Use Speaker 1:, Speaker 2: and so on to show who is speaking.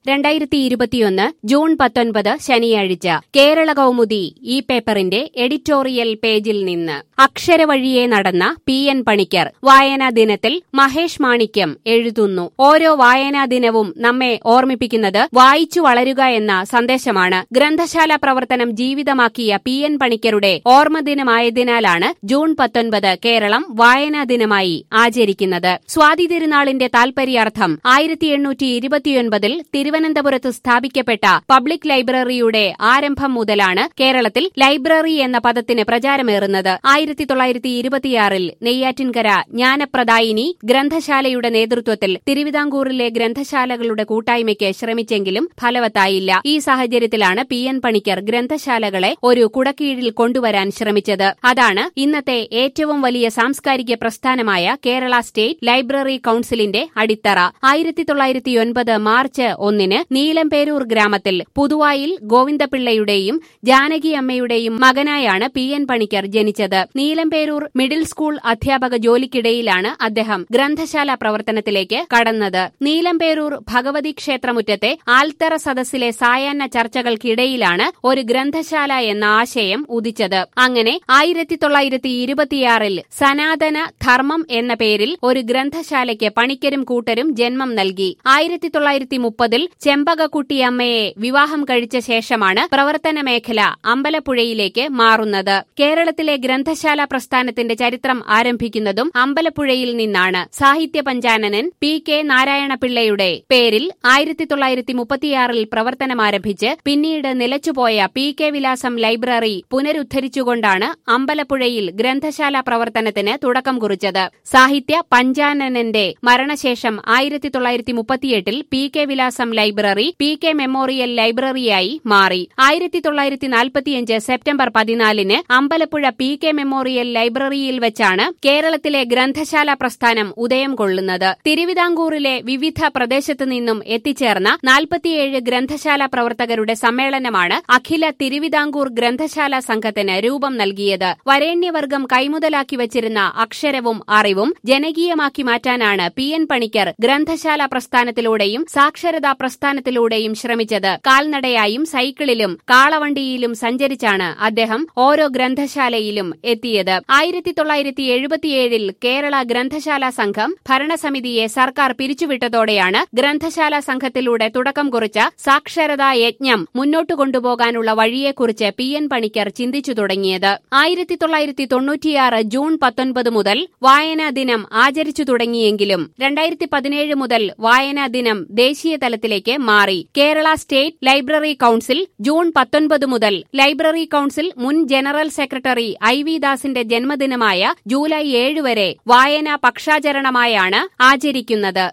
Speaker 1: രണ്ടായിരത്തി ഇരുപത്തിയൊന്ന് ജൂൺ പത്തൊൻപത് ശനിയാഴ്ച കേരള കൗമുദി ഈ പേപ്പറിന്റെ എഡിറ്റോറിയൽ പേജിൽ നിന്ന് അക്ഷരവഴിയെ നടന്ന പി എൻ പണിക്കർ വായനാ ദിനത്തിൽ മഹേഷ് മാണിക്യം എഴുതുന്നു ഓരോ വായനാ ദിനവും നമ്മെ ഓർമ്മിപ്പിക്കുന്നത് വായിച്ചു വളരുക എന്ന സന്ദേശമാണ് ഗ്രന്ഥശാല പ്രവർത്തനം ജീവിതമാക്കിയ പി എൻ പണിക്കരുടെ ഓർമ്മദിനമായതിനാലാണ് ജൂൺ പത്തൊൻപത് കേരളം വായനാ ദിനമായി ആചരിക്കുന്നത് സ്വാതി തിരുനാളിന്റെ താൽപര്യാർത്ഥം ആയിരത്തി എണ്ണൂറ്റി ഇരുപത്തിയൊൻപതിൽ തിരുവനന്തപുരത്ത് സ്ഥാപിക്കപ്പെട്ട പബ്ലിക് ലൈബ്രറിയുടെ ആരംഭം മുതലാണ് കേരളത്തിൽ ലൈബ്രറി എന്ന പദത്തിന് പ്രചാരമേറുന്നത് ആയിരത്തി തൊള്ളായിരത്തി ഇരുപത്തിയാറിൽ നെയ്യാറ്റിൻകര ജ്ഞാനപ്രദായിനി ഗ്രന്ഥശാലയുടെ നേതൃത്വത്തിൽ തിരുവിതാംകൂറിലെ ഗ്രന്ഥശാലകളുടെ കൂട്ടായ്മയ്ക്ക് ശ്രമിച്ചെങ്കിലും ഫലവത്തായില്ല ഈ സാഹചര്യത്തിലാണ് പി എൻ പണിക്കർ ഗ്രന്ഥശാലകളെ ഒരു കുടക്കീഴിൽ കൊണ്ടുവരാൻ ശ്രമിച്ചത് അതാണ് ഇന്നത്തെ ഏറ്റവും വലിയ സാംസ്കാരിക പ്രസ്ഥാനമായ കേരള സ്റ്റേറ്റ് ലൈബ്രറി കൌൺസിലിന്റെ അടിത്തറ ആയിരത്തി തൊള്ളായിരത്തിയൊൻപത് മാർച്ച് ഒന്നിന് നീലംപേരൂർ ഗ്രാമത്തിൽ പുതുവായിൽ ഗോവിന്ദപിള്ളയുടെയും ജാനകി അമ്മയുടെയും മകനായാണ് പി എൻ പണിക്കർ ജനിച്ചത് നീലംപേരൂർ മിഡിൽ സ്കൂൾ അധ്യാപക ജോലിക്കിടയിലാണ് അദ്ദേഹം ഗ്രന്ഥശാല പ്രവർത്തനത്തിലേക്ക് കടന്നത് നീലംപേരൂർ ഭഗവതി ക്ഷേത്രമുറ്റത്തെ ആൽത്തറ സദസ്സിലെ സായാഹ്ന ചർച്ചകൾക്കിടയിലാണ് ഒരു ഗ്രന്ഥശാല എന്ന ആശയം ഉദിച്ചത് അങ്ങനെ ആയിരത്തി തൊള്ളായിരത്തി ഇരുപത്തിയാറിൽ സനാതന ധർമ്മം എന്ന പേരിൽ ഒരു ഗ്രന്ഥശാലയ്ക്ക് പണിക്കരും കൂട്ടരും ജന്മം നൽകി ആയിരത്തി തൊള്ളായിരത്തി മുപ്പതിൽ ചെമ്പകക്കുട്ടിയമ്മയെ വിവാഹം കഴിച്ച ശേഷമാണ് പ്രവർത്തന മേഖല അമ്പലപ്പുഴയിലേക്ക് മാറുന്നത് കേരളത്തിലെ ഗ്രന്ഥശാല പ്രസ്ഥാനത്തിന്റെ ചരിത്രം ആരംഭിക്കുന്നതും അമ്പലപ്പുഴയിൽ നിന്നാണ് സാഹിത്യ പഞ്ചാനനൻ പി കെ നാരായണപിള്ളയുടെ പേരിൽ ആയിരത്തി തൊള്ളായിരത്തി മുപ്പത്തിയാറിൽ പ്രവർത്തനമാരംഭിച്ച് പിന്നീട് നിലച്ചുപോയ പി കെ വിലാസം ലൈബ്രറി പുനരുദ്ധരിച്ചുകൊണ്ടാണ് അമ്പലപ്പുഴയിൽ ഗ്രന്ഥശാല പ്രവർത്തനത്തിന് തുടക്കം കുറിച്ചത് സാഹിത്യ പഞ്ചാനനന്റെ മരണശേഷം ആയിരത്തി തൊള്ളായിരത്തി മുപ്പത്തിയെട്ടിൽ P K Vilasam library P K memorial ലൈബ്രറിയായി മാറി ആയിരത്തി തൊള്ളായിരത്തി നാൽപ്പത്തിയഞ്ച് സെപ്റ്റംബർ പതിനാലിന് അമ്പലപ്പുഴ പി കെ മെമ്മോറിയൽ ലൈബ്രറിയിൽ വെച്ചാണ് കേരളത്തിലെ ഗ്രന്ഥശാല പ്രസ്ഥാനം ഉദയം കൊള്ളുന്നത് തിരുവിതാംകൂറിലെ വിവിധ പ്രദേശത്തു നിന്നും എത്തിച്ചേർന്ന നാൽപ്പത്തിയേഴ് ഗ്രന്ഥശാല പ്രവർത്തകരുടെ സമ്മേളനമാണ് അഖില തിരുവിതാംകൂർ ഗ്രന്ഥശാല സംഘത്തിന് രൂപം നൽകിയത് വരേണ്യവർഗം കൈമുതലാക്കി വച്ചിരുന്ന അക്ഷരവും അറിവും ജനകീയമാക്കി മാറ്റാനാണ് പി എൻ പണിക്കർ ഗ്രന്ഥശാല പ്രസ്ഥാനത്തിലൂടെയും സാക്ഷരതാ പ്രസ്ഥാനത്തിലൂടെയും ശ്രമിച്ചത് കാൽനടയായും സൈക്കിളിലും കാളവണ്ടിയിലും സഞ്ചരിച്ചാണ് അദ്ദേഹം ഓരോ ഗ്രന്ഥശാലയിലും എത്തിയത് ആയിരത്തി തൊള്ളായിരത്തി എഴുപത്തിയേഴിൽ കേരള ഗ്രന്ഥശാല സംഘം ഭരണസമിതിയെ സർക്കാർ പിരിച്ചുവിട്ടതോടെയാണ് ഗ്രന്ഥശാല സംഘത്തിലൂടെ തുടക്കം കുറിച്ച സാക്ഷരതാ യജ്ഞം മുന്നോട്ടു കൊണ്ടുപോകാനുള്ള വഴിയെക്കുറിച്ച് പി എൻ പണിക്കർ ചിന്തിച്ചു തുടങ്ങിയത് ആയിരത്തി തൊള്ളായിരത്തി തൊണ്ണൂറ്റിയാറ് ജൂൺ പത്തൊൻപത് മുതൽ വായനാ ദിനം ആചരിച്ചു തുടങ്ങിയെങ്കിലും രണ്ടായിരത്തി പതിനേഴ് മുതൽ വായനാ ദിനം ദേശീയ തലത്തിലേക്ക് മാറി Kerala state library council June പത്തൊൻപത് മുതൽ ലൈബ്രറി കൌൺസിൽ മുൻ ജനറൽ സെക്രട്ടറി ഐ വി ദാസിന്റെ ജന്മദിനമായ ജൂലൈ ഏഴ് വരെ വായനാ പക്ഷാചരണമായാണ് ആചരിക്കുന്നത്